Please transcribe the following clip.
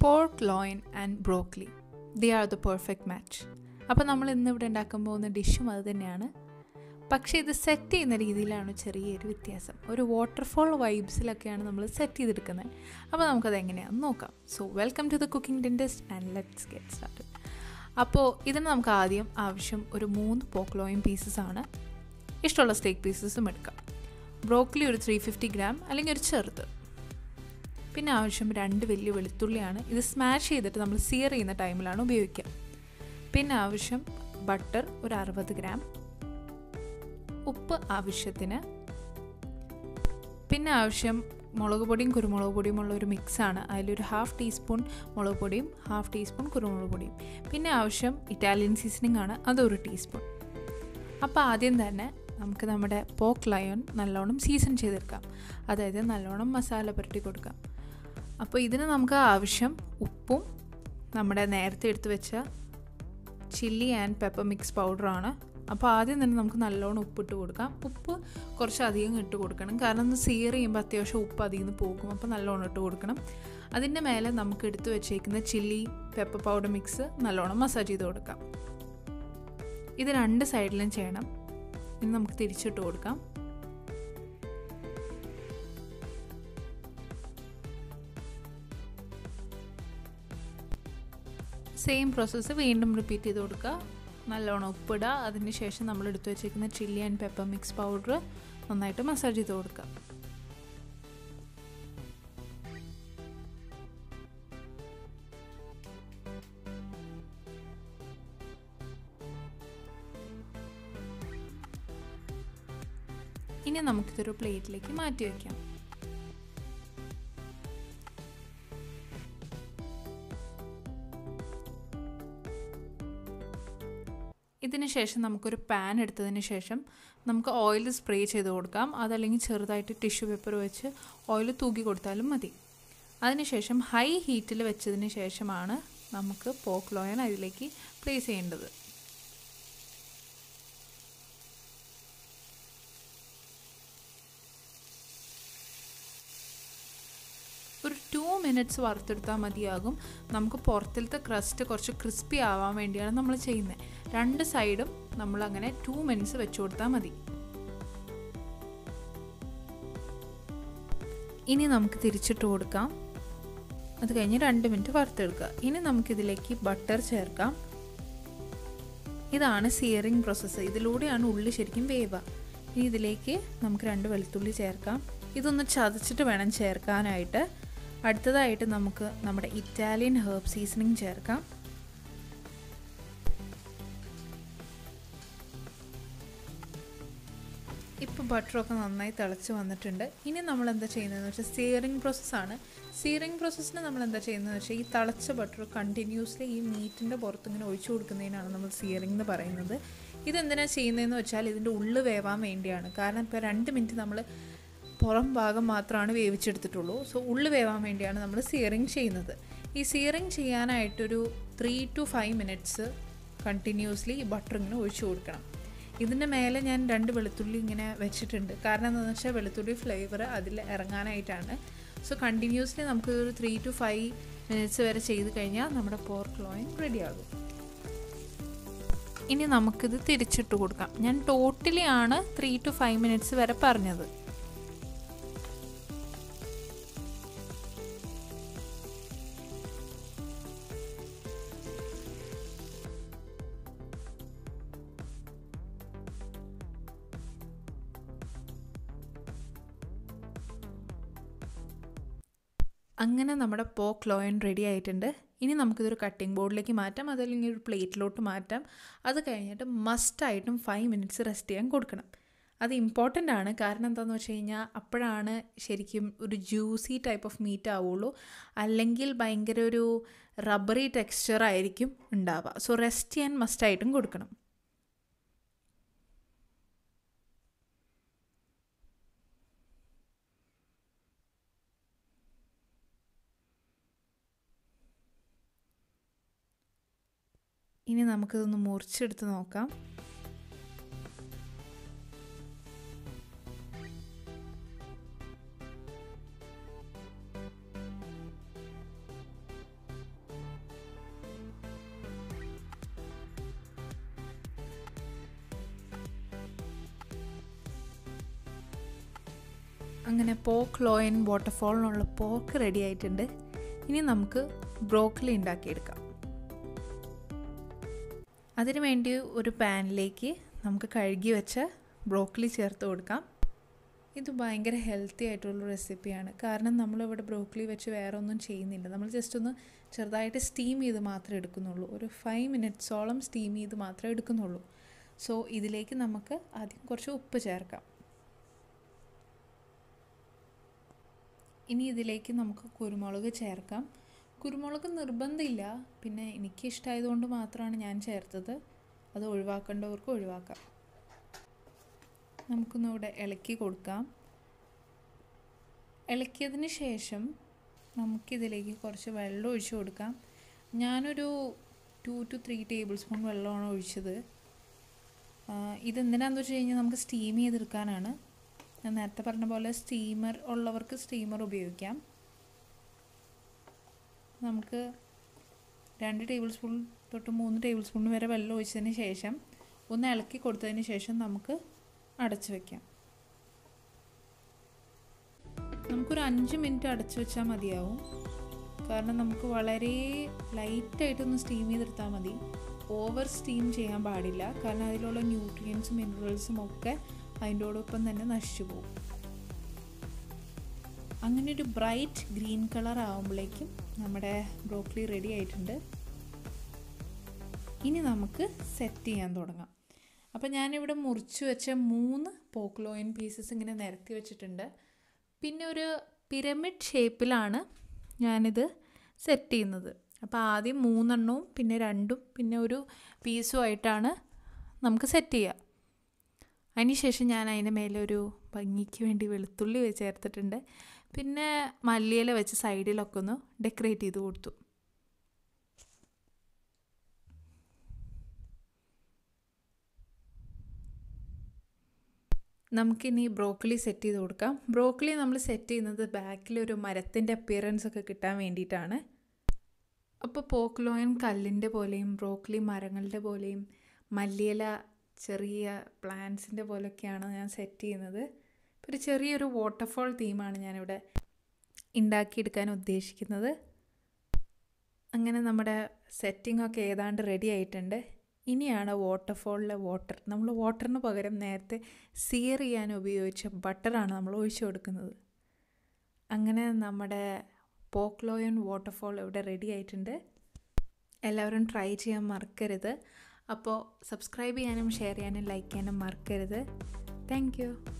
pork loin and broccoli they are the perfect match അപ്പോൾ നമ്മൾ ഇന്ന് ഇവിടെ ഉണ്ടാക്കാൻ പോകുന്ന ഡിഷും അത് തന്നെയാണ് പക്ഷേ ഇത് സെറ്റ് ചെയ്യുന്ന രീതിയിലാണ് ചെറിയൊരു വ്യത്യാസം ഒരു വാട്ടർഫോൾ വൈബ്സിലൊക്കെയാണ് നമ്മൾ സെറ്റ് ചെയ്തെടുക്കുന്നത് അപ്പോൾ നമുക്കത് എങ്ങനെയാണെന്ന് നോക്കാം so welcome to the cooking dentist and let's get start അപ്പോൾ ഇതിന് നമുക്ക് ആദ്യം ആവശ്യം ഒരു മൂന്ന് പോക്ലോയും പീസസ് ആണ് ഇഷ്ടമുള്ള സ്റ്റേക്ക് പീസസും എടുക്കാം ബ്രോക്കലി ഒരു ത്രീ ഫിഫ്റ്റി ഗ്രാം അല്ലെങ്കിൽ ഒരു ചെറുത് പിന്നെ ആവശ്യം രണ്ട് വലിയ വെളുത്തുള്ളിയാണ് ഇത് സ്മാഷ് ചെയ്തിട്ട് നമ്മൾ സിയർ ചെയ്യുന്ന ടൈമിലാണ് ഉപയോഗിക്കുക പിന്നെ ആവശ്യം ബട്ടർ ഒരു അറുപത് ഗ്രാം ഉപ്പ് ആവശ്യത്തിന് പിന്നെ ആവശ്യം മുളക് പൊടിയും കുരുമുളക് പൊടിയും ഉള്ള ഒരു മിക്സാണ് അതിലൊരു ഹാഫ് ടീസ്പൂൺ മുളക് പൊടിയും ഹാഫ് ടീസ്പൂൺ കുരുമുളക് പൊടിയും പിന്നെ ആവശ്യം ഇറ്റാലിയൻ സീസണിംഗ് ആണ് അതൊരു ടീസ്പൂൺ അപ്പോൾ ആദ്യം തന്നെ നമുക്ക് നമ്മുടെ പോക്ക് ലയൺ നല്ലോണം സീസൺ ചെയ്തെടുക്കാം അതായത് നല്ലോണം മസാല പുരട്ടി കൊടുക്കാം അപ്പോൾ ഇതിന് നമുക്ക് ആവശ്യം ഉപ്പും നമ്മുടെ നേരത്തെ എടുത്തു വെച്ച ചില്ലി ആൻഡ് പെപ്പർ മിക്സ് പൗഡറാണ് അപ്പോൾ ആദ്യം തന്നെ നമുക്ക് നല്ലോണം ഉപ്പിട്ട് കൊടുക്കാം ഉപ്പ് കുറച്ച് അധികം ഇട്ട് കൊടുക്കണം കാരണം ഒന്ന് സീർ ചെയ്യുമ്പോൾ അത്യാവശ്യം ഉപ്പ് അധികം നിന്ന് പോകും അപ്പോൾ നല്ലോണം ഇട്ട് കൊടുക്കണം അതിൻ്റെ മേലെ നമുക്ക് എടുത്തു വെച്ചേക്കുന്ന ചില്ലി പെപ്പർ പൗഡർ മിക്സ് നല്ലോണം മസാജ് ചെയ്ത് കൊടുക്കാം ഇത് രണ്ട് സൈഡിലും ചെയ്യണം ഇനി നമുക്ക് തിരിച്ചിട്ട് കൊടുക്കാം സെയിം പ്രോസസ്സ് വീണ്ടും റിപ്പീറ്റ് ചെയ്ത് കൊടുക്കുക നല്ലോണം ഉപ്പിടുക അതിന് ശേഷം നമ്മൾ എടുത്തു വെച്ചേക്കുന്ന chilli and pepper mix powder നന്നായിട്ട് മസാജ് ചെയ്ത് കൊടുക്കുക ഇനി നമുക്കിതൊരു പ്ലേറ്റിലേക്ക് മാറ്റി വയ്ക്കാം ഇതിന് ശേഷം നമുക്കൊരു പാൻ എടുത്തതിന് ശേഷം നമുക്ക് ഓയിൽ സ്പ്രേ ചെയ്ത് കൊടുക്കാം അതല്ലെങ്കിൽ ചെറുതായിട്ട് ടിഷ്യൂ പേപ്പർ വെച്ച് ഓയിൽ തൂക്കി കൊടുത്താലും മതി അതിനുശേഷം ഹൈ ഹീറ്റിൽ വെച്ചതിന് ശേഷമാണ് നമുക്ക് പോക്ക് ലോയൻ അതിലേക്ക് പ്ലേസ് ചെയ്യേണ്ടത് ഒരു ടു മിനിറ്റ്സ് വറുത്തെടുത്താൽ മതിയാകും നമുക്ക് പുറത്തിലത്തെ ക്രസ്റ്റ് കുറച്ച് ക്രിസ്പി ആവാൻ വേണ്ടിയാണ് നമ്മൾ ചെയ്യുന്നത് രണ്ട് സൈഡും നമ്മൾ അങ്ങനെ ടു മിനിറ്റ്സ് വെച്ച് കൊടുത്താൽ മതി ഇനി നമുക്ക് തിരിച്ചിട്ട് കൊടുക്കാം അത് കഴിഞ്ഞ് രണ്ട് മിനിറ്റ് വറുത്തെടുക്കുക ഇനി നമുക്കിതിലേക്ക് ബട്ടർ ചേർക്കാം ഇതാണ് സിയറിംഗ് പ്രോസസ്സ് ഇതിലൂടെയാണ് ഉള്ളി ശരിക്കും വേവ ഇനി ഇതിലേക്ക് നമുക്ക് രണ്ട് വെളുത്തുള്ളി ചേർക്കാം ഇതൊന്ന് ചതച്ചിട്ട് വേണം ചേർക്കാനായിട്ട് അടുത്തതായിട്ട് നമുക്ക് നമ്മുടെ ഇറ്റാലിയൻ ഹേർബ് സീസണിങ് ചേർക്കാം ഇപ്പോൾ ബട്ടറൊക്കെ നന്നായി തിളച്ച് വന്നിട്ടുണ്ട് ഇനി നമ്മൾ എന്താ ചെയ്യുന്നതെന്ന് വെച്ചാൽ സീറിങ് പ്രോസസ്സാണ് സീറിങ് പ്രോസസ്സിന് നമ്മൾ എന്താ ചെയ്യുന്നതെന്ന് വെച്ചാൽ ഈ തിളച്ച ബട്ടർ കണ്ടിന്യൂസ്ലി ഈ മീറ്റിൻ്റെ പുറത്ത് ഇങ്ങനെ ഒഴിച്ചു കൊടുക്കുന്നതിനാണ് നമ്മൾ സീറിങ് എന്ന് പറയുന്നത് ഇതെന്തിനാണ് ചെയ്യുന്നതെന്ന് വെച്ചാൽ ഇതിൻ്റെ ഉള്ളു വേവാൻ വേണ്ടിയാണ് കാരണം ഇപ്പോൾ രണ്ട് മിനിറ്റ് നമ്മൾ പുറം ഭാഗം മാത്രമാണ് വേവിച്ചെടുത്തിട്ടുള്ളൂ സോ ഉള്ളു വേവാൻ വേണ്ടിയാണ് നമ്മൾ സിയറിങ് ചെയ്യുന്നത് ഈ സിയറിങ് ചെയ്യാനായിട്ടൊരു three to five minutes continuously ഈ ബട്ടർ ഇങ്ങനെ ഒഴിച്ചു കൊടുക്കണം ഇതിൻ്റെ മേലെ ഞാൻ രണ്ട് വെളുത്തുള്ളി ഇങ്ങനെ വെച്ചിട്ടുണ്ട് കാരണം എന്താണെന്ന് വെച്ചാൽ വെളുത്തുള്ളി ഫ്ലേവർ അതിൽ ഇറങ്ങാനായിട്ടാണ് സോ കണ്ടിന്യൂസ്ലി നമുക്ക് ഒരു ത്രീ ടു ഫൈവ് മിനിറ്റ്സ് വരെ ചെയ്ത് കഴിഞ്ഞാൽ നമ്മുടെ പോർക്ക് ലോയിൻ റെഡി ആകും ഇനി നമുക്കിത് തിരിച്ചിട്ട് കൊടുക്കാം ഞാൻ ടോട്ടലി ആണ് ത്രീ ടു ഫൈവ് മിനിറ്റ്സ് വരെ പറഞ്ഞത് അങ്ങനെ നമ്മുടെ പോക്ക് ലോയൻ റെഡി ആയിട്ടുണ്ട് ഇനി നമുക്കിതൊരു കട്ടിംഗ് ബോർഡിലേക്ക് മാറ്റാം അതല്ലെങ്കിൽ ഒരു പ്ലേറ്റിലോട്ട് മാറ്റാം അത് കഴിഞ്ഞിട്ട് മസ്റ്റായിട്ടും ഫൈവ് മിനിറ്റ്സ് റെസ്റ്റ് ചെയ്യാൻ കൊടുക്കണം അത് ഇമ്പോർട്ടൻ്റ് ആണ് കാരണം എന്താണെന്ന് വെച്ച് കഴിഞ്ഞാൽ അപ്പോഴാണ് ശരിക്കും ഒരു ജ്യൂസി ടൈപ്പ് ഓഫ് മീറ്റ് ആവുള്ളൂ അല്ലെങ്കിൽ ഭയങ്കര ഒരു റബ്ബറി ടെക്സ്ചർ ആയിരിക്കും ഉണ്ടാവുക സോ റെസ്റ്റ് ചെയ്യാൻ മസ്റ്റായിട്ടും കൊടുക്കണം ഇനി നമുക്കിതൊന്ന് മുറിച്ചെടുത്ത് നോക്കാം അങ്ങനെ പോക്ക് ലോയൻ വാട്ടർഫോളിനുള്ള പോക്ക് റെഡി ആയിട്ടുണ്ട് ഇനി നമുക്ക് ബ്രോക്കലി ഉണ്ടാക്കിയെടുക്കാം അതിനു വേണ്ടി ഒരു പാനിലേക്ക് നമുക്ക് കഴുകി വെച്ച ബ്രോക്കലി ചേർത്ത് കൊടുക്കാം ഇത് ഭയങ്കര ഹെൽത്തി ആയിട്ടുള്ള റെസിപ്പിയാണ് കാരണം നമ്മളിവിടെ ബ്രോക്കലി വെച്ച് വേറെ ഒന്നും ചെയ്യുന്നില്ല നമ്മൾ ജസ്റ്റ് ഒന്ന് ചെറുതായിട്ട് സ്റ്റീം ചെയ്ത് മാത്രമേ എടുക്കുന്നുള്ളൂ ഒരു ഫൈവ് മിനിറ്റ്സോളം സ്റ്റീം ചെയ്ത് മാത്രമേ എടുക്കുന്നുള്ളൂ സോ ഇതിലേക്ക് നമുക്ക് ആദ്യം കുറച്ച് ഉപ്പ് ചേർക്കാം ഇനി ഇതിലേക്ക് നമുക്ക് കുരുമുളക് ചേർക്കാം കുരുമുളക് നിർബന്ധമില്ല പിന്നെ എനിക്ക് ഇഷ്ടമായതുകൊണ്ട് മാത്രമാണ് ഞാൻ ചേർത്തത് അത് ഒഴിവാക്കേണ്ടവർക്ക് ഒഴിവാക്കാം നമുക്കൊന്ന് ഇവിടെ ഇളക്കി കൊടുക്കാം ഇളക്കിയതിന് ശേഷം നമുക്കിതിലേക്ക് കുറച്ച് വെള്ളം ഒഴിച്ച് കൊടുക്കാം ഞാനൊരു two two three tablespoon വെള്ളമാണ് ഒഴിച്ചത് ഇതെന്തിനാന്ന് വെച്ച് കഴിഞ്ഞാൽ നമുക്ക് സ്റ്റീം ചെയ്തെടുക്കാനാണ് ഞാൻ നേരത്തെ പറഞ്ഞ പോലെ സ്റ്റീമർ ഉള്ളവർക്ക് സ്റ്റീമർ ഉപയോഗിക്കാം നമുക്ക് രണ്ട് ടേബിൾ സ്പൂൺ തൊട്ട് മൂന്ന് ടേബിൾ സ്പൂൺ വരെ വെള്ളം ഒഴിച്ചതിന് ശേഷം ഒന്ന് ഇളക്കി കൊടുത്തതിന് ശേഷം നമുക്ക് അടച്ചു വയ്ക്കാം നമുക്കൊരു അഞ്ച് മിനിറ്റ് അടച്ചു വെച്ചാൽ മതിയാവും കാരണം നമുക്ക് വളരെ ലൈറ്റായിട്ടൊന്ന് സ്റ്റീം ചെയ്തെടുത്താൽ മതി ഓവർ സ്റ്റീം ചെയ്യാൻ പാടില്ല കാരണം അതിലുള്ള ന്യൂട്രിയൻസും മിനറൽസും ഒക്കെ അതിൻ്റോടൊപ്പം തന്നെ നശിച്ചു പോകും അങ്ങനെ ഒരു ബ്രൈറ്റ് ഗ്രീൻ കളർ ആകുമ്പോഴേക്കും നമ്മുടെ ബ്രോക്കലി റെഡി ആയിട്ടുണ്ട് ഇനി നമുക്ക് സെറ്റ് ചെയ്യാൻ തുടങ്ങാം അപ്പോൾ ഞാനിവിടെ മുറിച്ച് വെച്ച മൂന്ന് പോക്ലോയിൻ പീസസ് ഇങ്ങനെ നിരത്തി വെച്ചിട്ടുണ്ട് പിന്നെ ഒരു പിരമിഡ് ഷേപ്പിലാണ് ഞാനിത് സെറ്റ് ചെയ്യുന്നത് അപ്പോൾ ആദ്യം മൂന്നെണ്ണവും പിന്നെ രണ്ടും പിന്നെ ഒരു പീസും ആയിട്ടാണ് നമുക്ക് സെറ്റ് ചെയ്യുക അതിനുശേഷം ഞാൻ അതിൻ്റെ മേലെ ഒരു ഭംഗിക്ക് വേണ്ടി വെളുത്തുള്ളി വെച്ച് ചേർത്തിട്ടുണ്ട് പിന്നെ മല്ലിയില വെച്ച് സൈഡിലൊക്കെ ഒന്ന് ഡെക്കറേറ്റ് ചെയ്ത് കൊടുത്തു നമുക്കിനി ബ്രോക്കലി സെറ്റ് ചെയ്ത് കൊടുക്കാം ബ്രോക്കലി നമ്മൾ സെറ്റ് ചെയ്യുന്നത് ബാക്കിൽ ഒരു മരത്തിൻ്റെ അപ്പിയറൻസ് ഒക്കെ കിട്ടാൻ വേണ്ടിയിട്ടാണ് അപ്പോൾ പോക്ലോയൻ കല്ലിൻ്റെ പോലെയും ബ്രോക്കലി മരങ്ങളുടെ പോലെയും മല്ലിയില ചെറിയ പ്ലാന്റ്സിൻ്റെ പോലെയൊക്കെയാണ് ഞാൻ സെറ്റ് ചെയ്യുന്നത് ഇപ്പോൾ ഒരു ചെറിയൊരു വാട്ടർഫോൾ തീമാണ് ഞാനിവിടെ ഉണ്ടാക്കിയെടുക്കാൻ ഉദ്ദേശിക്കുന്നത് അങ്ങനെ നമ്മുടെ സെറ്റിംഗ് ഒക്കെ ഏതാണ്ട് റെഡി ആയിട്ടുണ്ട് ഇനിയാണ് വാട്ടർഫോളിലെ വാട്ടർ നമ്മൾ വാട്ടറിന് പകരം നേരത്തെ സിയർ ചെയ്യാൻ ഉപയോഗിച്ച ബട്ടറാണ് നമ്മൾ ഒഴിച്ചു കൊടുക്കുന്നത് അങ്ങനെ നമ്മുടെ പോക്ലോയൻ വാട്ടർഫോൾ ഇവിടെ റെഡി ആയിട്ടുണ്ട് എല്ലാവരും ട്രൈ ചെയ്യാൻ മറക്കരുത് അപ്പോൾ സബ്സ്ക്രൈബ് ചെയ്യാനും ഷെയർ ചെയ്യാനും ലൈക്ക് ചെയ്യാനും മറക്കരുത് താങ്ക്